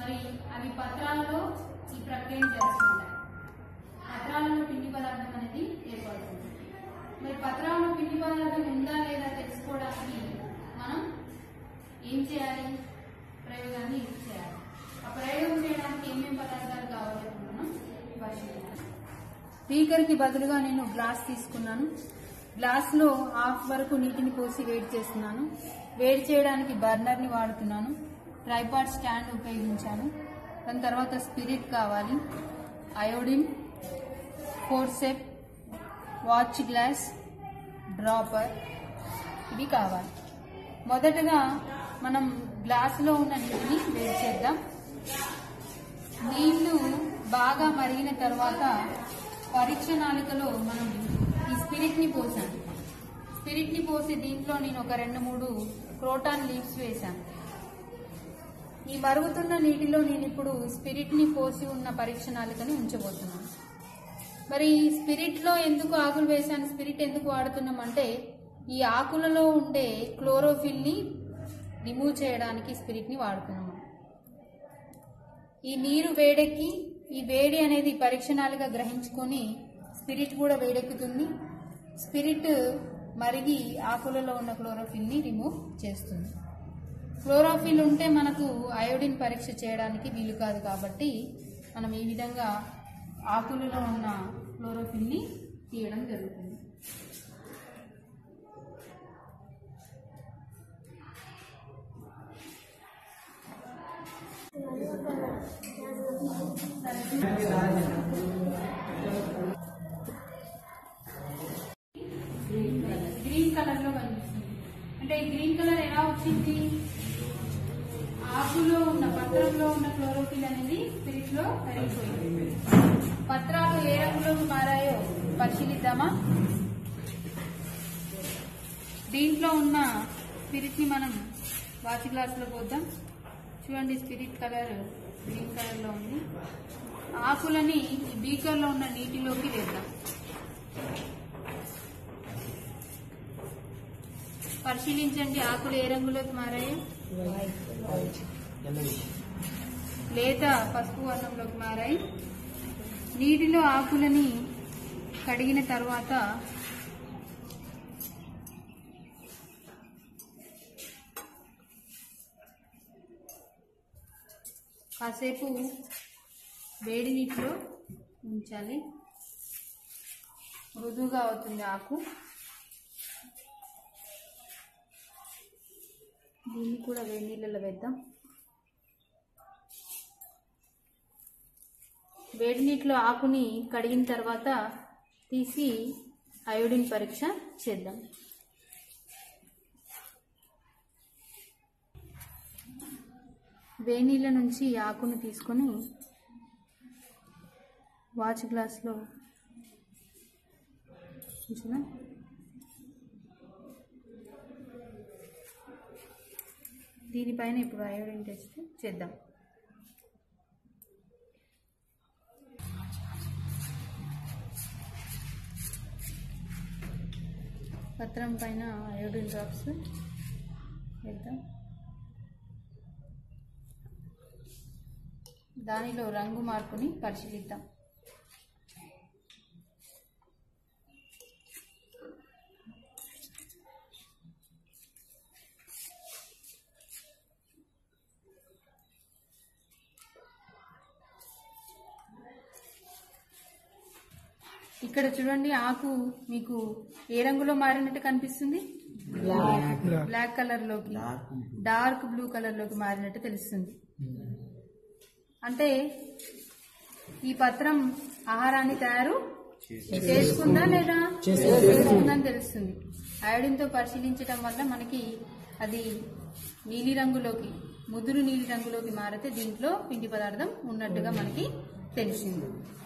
మరి అవి పత్రాలలో ఈ ప్రక్రియను జరుపుకుంటాయి పత్రాలలో పిండి పదార్థం అనేది ఏర్పడుతుంది మరి పత్రాలలో పిండి పదార్థం ఉందా లేదా తెలుసుకోవడానికి మనం ఏం చేయాలి ప్రయోగాన్ని చేయాలి ఆ ప్రయోగం చేయడానికి ఏమేమి పదార్థాలు కావాలో ఇప్పుడు మనం పరిశీలిద్దాం స్పీకర్ కి బదులుగా నేను గ్లాస్ తీసుకున్నాను గ్లాస్ లో హాఫ్ వరకు నీటిని పోసి వేడి చేస్తున్నాను వేడి చేయడానికి బర్నర్ ని వాడుతున్నాను ట్రైపాడ్ స్టాండ్ ఉపయోగించాను దాని తర్వాత స్పిరిట్ కావాలి iodine forceps watch glass dropper ఇవి కావాలి మొదటగా మనం గ్లాసులో ఉన్న నీటిని వేడి చేద్దాం నీళ్లు బాగా మరిగిన తర్వాత పరీక్ష నాళికలో మనం ఈ స్పిరిట్ ని పోసాను స్పిరిట్ ని పోసి దీంట్లో నేను ఒక రెండు మూడు క్రోటాన్ లీవ్స్ వేశాను ఈ మరుగుతున్న నీటిలో నేను ఇప్పుడు స్పిరిట్ ని పోసి ఉన్న పరీక్ష నాళికని ఉంచబోతున్నాను మరి ఈ స్పిరిట్ లో ఎందుకు ఆకులు వేశాను స్పిరిట్ ఎందుకు వాడుతున్నాం అంటే ఈ ఆకులలో ఉండే క్లోరోఫిల్ ని రిమూవ్ చేయడానికి స్పిరిట్ ని వాడుతున్నాం ఈ నీరు వేడెక్కి ఈ వేడి అనేది పరీక్షణాలుగా గ్రహించుకొని స్పిరిట్ కూడా వేడెక్కుతుంది స్పిరిట్ మరిగి ఆకులలో ఉన్న క్లోరోఫిల్ ని రిమూవ్ చేస్తుంది క్లోరోఫిల్ ఉంటే మనకు అయోడిన్ పరీక్ష చేయడానికి వీలు కాదు కాబట్టి మనం ఈ విధంగా ఆకులలో ఉన్న క్లోరోఫిల్ ని తీయడం జరుగుతుంది గ్రీన్ కలర్ లో కనిపిస్తుంది అంటే ఈ గ్రీన్ కలర్ ఎలా వచ్చింది ఆకులో ఉన్న పత్రంలో ఉన్న క్లోరోఫిల్ అనేది స్పిరిట్ లో కరిగిపోయింది పత్రాలు ఏ రంగులోకి మారాయో పరిశీలిద్దామా దీంట్లో ఉన్న స్పిరిట్ ని మనం వాచ్ గ్లాస్ లో పోద్దాం చూడండి స్పిరిట్ కలర్ గ్రీన్ కలర్ లో ఉంది ఆకులని ఈ బీకర్ లో ఉన్న నీటిలోకి వేద్దాం పరిశీలించండి ఆకులు ఏ రంగులోకి మారాయో లేత పసుపు వర్ణంలోకి మారాయి నీటిలో ఆకులని కడిగిన తర్వాత కాసేపు వేడి నీటిలో ఉంచాలి మృదువుగా అవుతుంది ఆకు దీన్ని కూడా వేడి నీళ్ళలో వేద్దాం వేడి నీటిలో ఆకుని కడిగిన తర్వాత తీసి అయోడిన్ పరీక్ష చేద్దాం వేడి నీళ్ళ నుంచి ఈ ఆకుని తీసుకొని వాచ్ గ్లాస్లో ఉంచుదాం దీనిపైన ఇప్పుడు అయోడిన్ టెస్ట్ చేద్దాం పత్రం పైన అయోడిన్ డ్రాప్స్ వేద్దాం దానిలో రంగు మార్పుని పరిశీలిద్దాం ఇక్కడ చూడండి ఆకు మీకు ఏ రంగులో మారినట్టు కనిపిస్తుంది బ్లాక్ కలర్ లోకి డార్క్ బ్లూ కలర్ లోకి మారినట్టు తెలుస్తుంది అంటే ఈ పత్రం ఆహారాన్ని తయారు చేసుకుందా లేదా చేసుకుందని తెలుస్తుంది అయోడిన్ తో పరిశీలించడం వల్ల మనకి అది నీలి రంగులోకి ముదురు నీలి రంగులోకి మారితే దీంట్లో పిండి పదార్థం ఉన్నట్టుగా మనకి తెలిసింది